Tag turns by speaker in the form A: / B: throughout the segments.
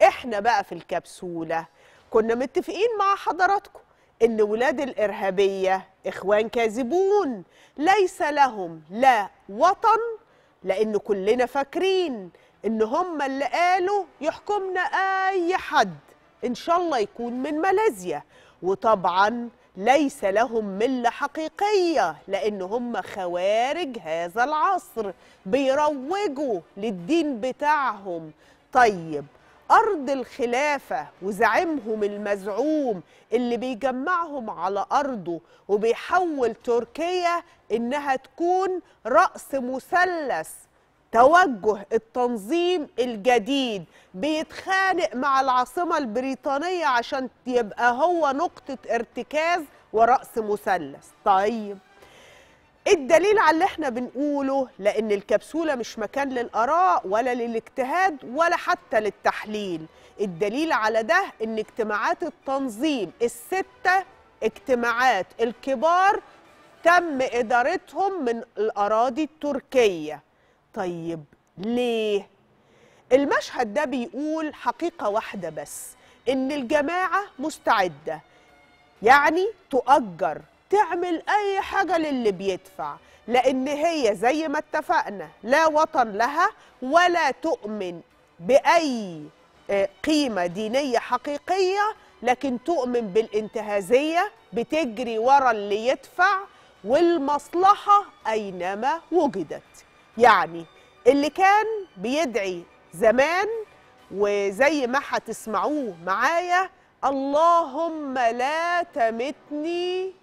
A: احنا بقى في الكبسولة كنا متفقين مع حضراتكم ان ولاد الارهابية اخوان كاذبون ليس لهم لا وطن لان كلنا فاكرين ان هم اللي قالوا يحكمنا اي حد ان شاء الله يكون من ماليزيا وطبعا ليس لهم مله حقيقيه لان هم خوارج هذا العصر بيروجوا للدين بتاعهم طيب ارض الخلافه وزعيمهم المزعوم اللي بيجمعهم على ارضه وبيحول تركيا انها تكون راس مثلث توجه التنظيم الجديد بيتخانق مع العاصمة البريطانية عشان يبقى هو نقطة ارتكاز ورأس مثلث طيب الدليل على اللي احنا بنقوله لأن الكبسولة مش مكان للآراء ولا للاجتهاد ولا حتى للتحليل الدليل على ده ان اجتماعات التنظيم الستة اجتماعات الكبار تم إدارتهم من الأراضي التركية طيب ليه؟ المشهد ده بيقول حقيقة واحدة بس إن الجماعة مستعدة يعني تؤجر تعمل أي حاجة للي بيدفع لأن هي زي ما اتفقنا لا وطن لها ولا تؤمن بأي آه، قيمة دينية حقيقية لكن تؤمن بالانتهازية بتجري ورا اللي يدفع والمصلحة أينما وجدت يعني اللي كان بيدعي زمان وزي ما هتسمعوه معايا اللهم لا تمتني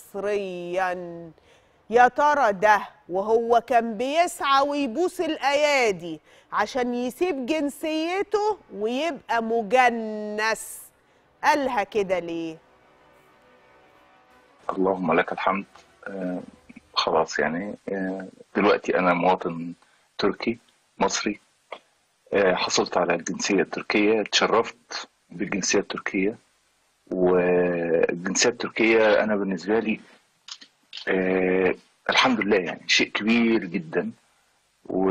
A: مصريا يا ترى ده وهو كان بيسعى ويبوس الايادي عشان يسيب جنسيته ويبقى مجنس قالها كده ليه
B: اللهم لك الحمد آه خلاص يعني آه دلوقتي أنا مواطن تركي مصري آه حصلت على الجنسية التركية اتشرفت بالجنسية التركية والجنسية التركية أنا بالنسبة لي آه الحمد لله يعني شيء كبير جدا و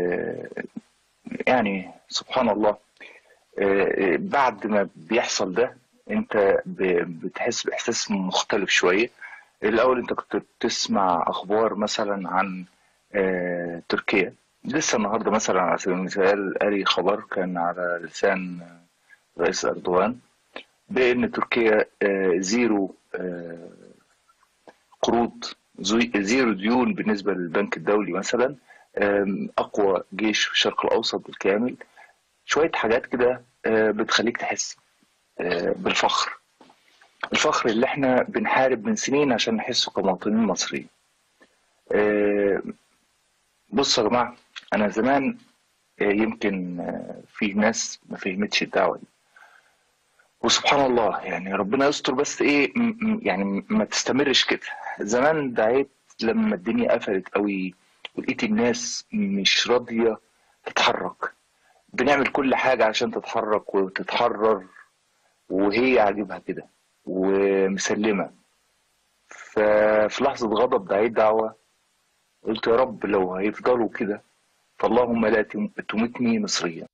B: يعني سبحان الله آه بعد ما بيحصل ده انت ب- بتحس باحساس مختلف شويه الاول انت كنت بتسمع اخبار مثلا عن آه، تركيا لسه النهارده مثلا على سبيل المثال قاري خبر كان على لسان رئيس اردوغان بان تركيا آه، زيرو آه، قروض زي- زيرو ديون بالنسبه للبنك الدولي مثلا آم، اقوى جيش في الشرق الاوسط بالكامل شويه حاجات كده آه، بتخليك تحس آه، بالفخر الفخر اللي احنا بنحارب من سنين عشان نحسه كمواطنين مصريين آه، بصوا يا جماعة أنا زمان آه، يمكن آه، في ناس ما فهمتش الدعوة دي وسبحان الله يعني ربنا يستر بس إيه م- م- يعني ما تستمرش كده زمان دعيت لما الدنيا قفلت قوي ولقيت الناس مش راضية تتحرك بنعمل كل حاجة عشان تتحرك وتتحرر وهي عاجبها كده ومسلمة ففي لحظة غضب دعيت دعوة قلت يا رب لو هيفضلوا كده فاللهم لا تم- تمتني مصريا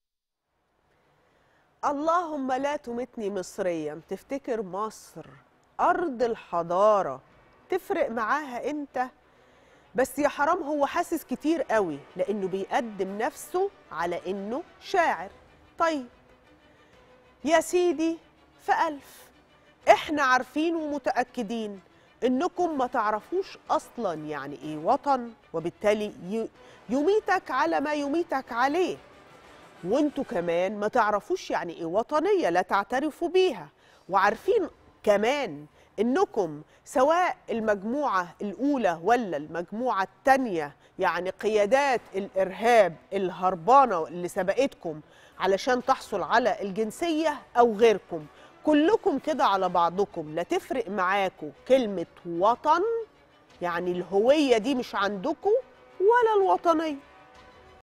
A: اللهم لا تمتني مصريا تفتكر مصر أرض الحضارة تفرق معاها إمتى بس يا حرام هو حاسس كتير قوي لأنه بيقدم نفسه على إنه شاعر طيب يا سيدي فألف إحنا عارفين ومتأكدين إنكم ما تعرفوش أصلا يعني إيه وطن وبالتالي ي- يميتك على ما يميتك عليه وانتوا كمان ما تعرفوش يعني ايه وطنيه لا تعترفوا بيها وعارفين كمان انكم سواء المجموعه الاولى ولا المجموعه الثانيه يعني قيادات الارهاب الهربانه اللي سبقتكم علشان تحصل على الجنسيه او غيركم كلكم كده على بعضكم لا تفرق معاكم كلمه وطن يعني الهويه دي مش عندكم ولا الوطنيه